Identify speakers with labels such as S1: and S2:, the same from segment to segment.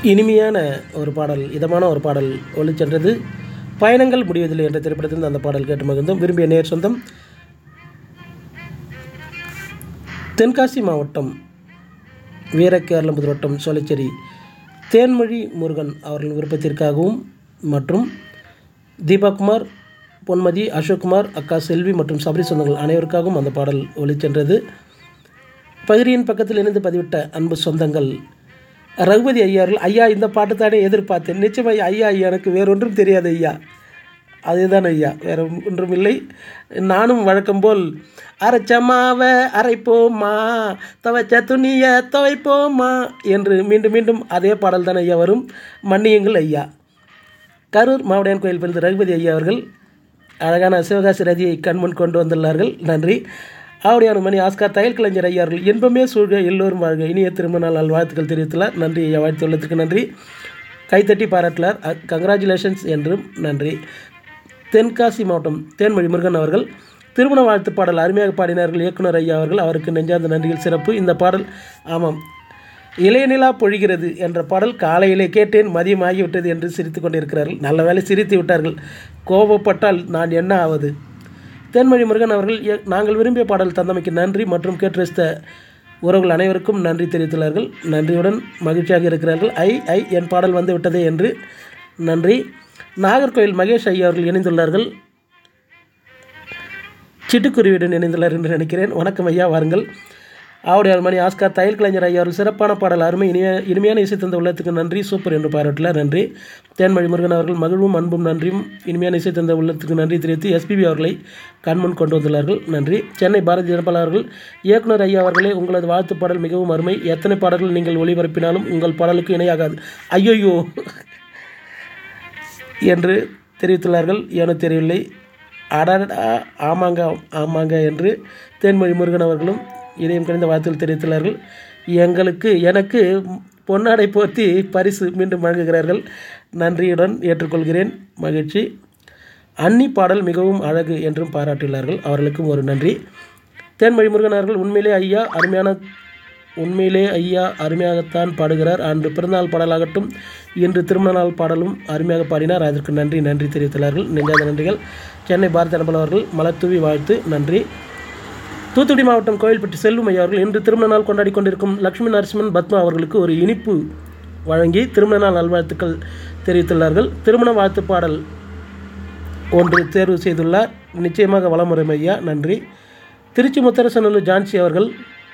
S1: இனிமையான ஒரு பாடல் இதமான ஒரு பாடல் ஒளிச்சென்றது பயணங்கள் முடிவதில்லை என்ற திரைப்படத்தில் அந்த பாடல் கேட்டு மகிழ்ந்தோம் விரும்பிய நேர் சொந்தம் தென்காசி மாவட்டம் வீரகேரளம்புதூர் வட்டம் சோலைச்சேரி தேன்மொழி முருகன் அவர்களின் விருப்பத்திற்காகவும் மற்றும் தீபாகுமார் பொன்மதி அசோக்குமார் அக்கா செல்வி மற்றும் சபரி சொந்தங்கள் அனைவருக்காகவும் அந்த பாடல் ஒளிச்சென்றது பகிரியின் பக்கத்தில் இணைந்து பதிவிட்ட அன்பு சொந்தங்கள் ரகுபதி ஐயா அவர்கள் ஐயா இந்த பாட்டு தானே எதிர்பார்த்தேன் நிச்சயமாக ஐயா ஐயா எனக்கு வேறொன்றும் தெரியாது ஐயா அதுதான் ஐயா வேற ஒன்றும் இல்லை நானும் வழக்கம் போல் அரைச்ச மாவை அரைப்போமா துவைச்ச துணியை துவைப்போமா என்று மீண்டும் மீண்டும் அதே பாடல் தான் ஐயா வரும் மன்னியுங்கள் ஐயா கரூர் மாவடையான் கோயில் பிறந்த ரகுபதி ஐயா அவர்கள் அழகான சிவகாசி ரதியை கண்முன் கொண்டு வந்துள்ளார்கள் நன்றி ஆவடியான மணி ஆஸ்கார் தையல் கலைஞர் ஐயா அவர்கள் இன்பமே சூழ்க எல்லோரும் வாழ்க இனிய திரும்ப நாள் வாழ்த்துக்கள் தெரிவித்துள்ளார் நன்றி ஐயா வாழ்த்துள்ளதுக்கு நன்றி கைத்தட்டி பாராட்டினார் கங்க்ராச்சுலேஷன்ஸ் என்றும் நன்றி தென்காசி மாவட்டம் தேன்மொழி முருகன் அவர்கள் திருமண வாழ்த்து பாடல் அருமையாக பாடினார்கள் இயக்குனர் ஐயா அவர்கள் அவருக்கு நெஞ்சார்ந்த நன்றிகள் சிறப்பு இந்த பாடல் ஆமாம் இளையநிலா பொழிகிறது என்ற பாடல் காலையிலே கேட்டேன் மதியம் ஆகிவிட்டது என்று சிரித்து கொண்டிருக்கிறார்கள் நல்ல வேலை சிரித்து விட்டார்கள் கோபப்பட்டால் நான் என்ன ஆவது தேன்மொழி முருகன் அவர்கள் எ- நாங்கள் விரும்பிய பாடல் தந்தமைக்கு நன்றி மற்றும் கேட்டு ரசித்த உறவுகள் அனைவருக்கும் நன்றி தெரிவித்துள்ளார்கள் நன்றியுடன் மகிழ்ச்சியாக இருக்கிறார்கள் ஐ ஐ என் பாடல் வந்து விட்டதே என்று நன்றி நாகர்கோவில் மகேஷ் ஐயா அவர்கள் இணைந்துள்ளார்கள் சிட்டுக்குருவியுடன் இணைந்துள்ளார் என்று நினைக்கிறேன் வணக்கம் ஐயா வாருங்கள் ஆவுடையார் மணி ஆஸ்கார் தையல் கலைஞர் ஐயா அவர்கள் சிறப்பான பாடல் அருமை இனிய இனிமையான இசை தந்த உள்ளத்துக்கு நன்றி சூப்பர் என்று பாராட்டினார் நன்றி தேன்மொழி முருகன் அவர்கள் மகிழ்வும் அன்பும் நன்றியும் இனிமையான இசை தந்த உள்ளத்துக்கு நன்றி தெரிவித்து எஸ்பிபி அவர்களை கண்முன் கொண்டு வந்துள்ளார்கள் நன்றி சென்னை பாரதிய ஜனதா அவர்கள் இயக்குனர் ஐயா அவர்களே உங்களது வாழ்த்து பாடல் மிகவும் அருமை எத்தனை பாடல்கள் நீங்கள் ஒளிபரப்பினாலும் உங்கள் பாடலுக்கு இணையாகாது ஐயோயோ என்று தெரிவித்துள்ளார்கள் ஏனோ தெரியவில்லை அடடா ஆமாங்க ஆமாங்க என்று தேன்மொழி முருகன் அவர்களும் இதயம் கணிந்த வாழ்த்துகள் தெரிவித்துள்ளார்கள் எங்களுக்கு எனக்கு பொன்னாடை போர்த்தி பரிசு மீண்டும் வழங்குகிறார்கள் நன்றியுடன் ஏற்றுக்கொள்கிறேன் மகிழ்ச்சி அன்னி பாடல் மிகவும் அழகு என்றும் பாராட்டியுள்ளார்கள் அவர்களுக்கும் ஒரு நன்றி தேன்மொழி முருகன் அவர்கள் உண்மையிலே ஐயா அருமையான உண்மையிலே ஐயா அருமையாகத்தான் பாடுகிறார் அன்று பிறந்தநாள் பாடலாகட்டும் இன்று திருமண நாள் பாடலும் அருமையாக பாடினார் அதற்கு நன்றி நன்றி தெரிவித்துள்ளார்கள் நெஞ்சாத நன்றிகள் சென்னை பாரத அனுபவ அவர்கள் மலர்தூவி வாழ்த்து நன்றி தூத்துக்குடி மாவட்டம் கோயில்பட்டி செல்வம் ஐயா அவர்கள் இன்று திருமண நாள் கொண்டாடி கொண்டிருக்கும் லட்சுமி நரசிம்மன் பத்மா அவர்களுக்கு ஒரு இனிப்பு வழங்கி திருமண நாள் நல்வாழ்த்துக்கள் தெரிவித்துள்ளார்கள் திருமண வாழ்த்து பாடல் ஒன்று தேர்வு செய்துள்ளார் நிச்சயமாக வளமுறை ஐயா நன்றி திருச்சி முத்தரசனல்லூர் ஜான்சி அவர்கள்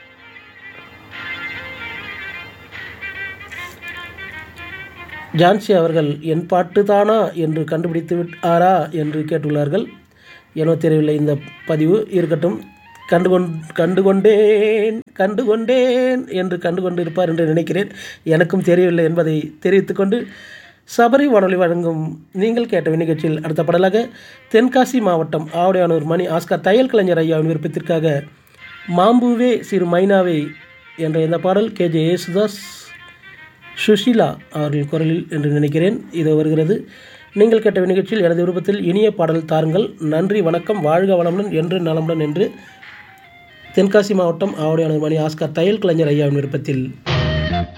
S1: ஜான்சி அவர்கள் என் பாட்டு தானா என்று கண்டுபிடித்து விட்டாரா என்று கேட்டுள்ளார்கள் எனோ தெரியவில்லை இந்த பதிவு இருக்கட்டும் கண்டுகொண் கண்டுகொண்டேன் கண்டுகொண்டேன் என்று கண்டுகொண்டு இருப்பார் என்று நினைக்கிறேன் எனக்கும் தெரியவில்லை என்பதை தெரிவித்துக்கொண்டு சபரி வானொலி வழங்கும் நீங்கள் கேட்ட நிகழ்ச்சியில் அடுத்த பாடலாக தென்காசி மாவட்டம் ஆவடையானூர் மணி ஆஸ்கார் தையல் கலைஞர் ஐயாவின் விருப்பத்திற்காக மாம்பூவே சிறு மைனாவே என்ற இந்த பாடல் கே ஜே யேசுதாஸ் சுஷீலா அவர்கள் குரலில் என்று நினைக்கிறேன் இது வருகிறது நீங்கள் கேட்ட நிகழ்ச்சியில் எனது விருப்பத்தில் இனிய பாடல் தாருங்கள் நன்றி வணக்கம் வாழ்க வளமுடன் என்று நலமுடன் என்று தென்காசி மாவட்டம் ஆவடியானூர் மணி ஆஸ்கார் தையல் கலைஞர் ஐயாவின் விருப்பத்தில்